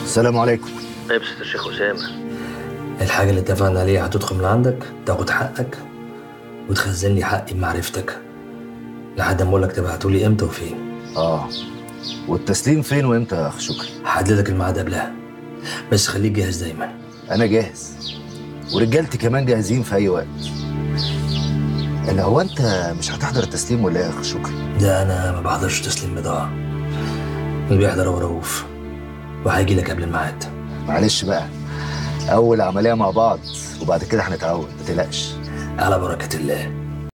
السلام عليكم طيب ست الشيخ أسامة الحاجة اللي اتفقنا عليها هتدخل من عندك تاخد حقك وتخزن لي حقي بمعرفتك لحد ما اقول لك تبعته لي امتى وفين اه والتسليم فين وامتى يا اخ شكري هحدد الميعاد قبلها بس خليك جاهز دايما انا جاهز ورجالتي كمان جاهزين في اي وقت اللي هو انت مش هتحضر التسليم ولا ايه يا اخ شكري ده انا ما بحضرش تسليم بضاعة اللي بيحضر هو رؤوف وهيجي لك قبل الميعاد معلش بقى اول عمليه مع بعض وبعد كده هنتعود ما تقلقش على بركة الله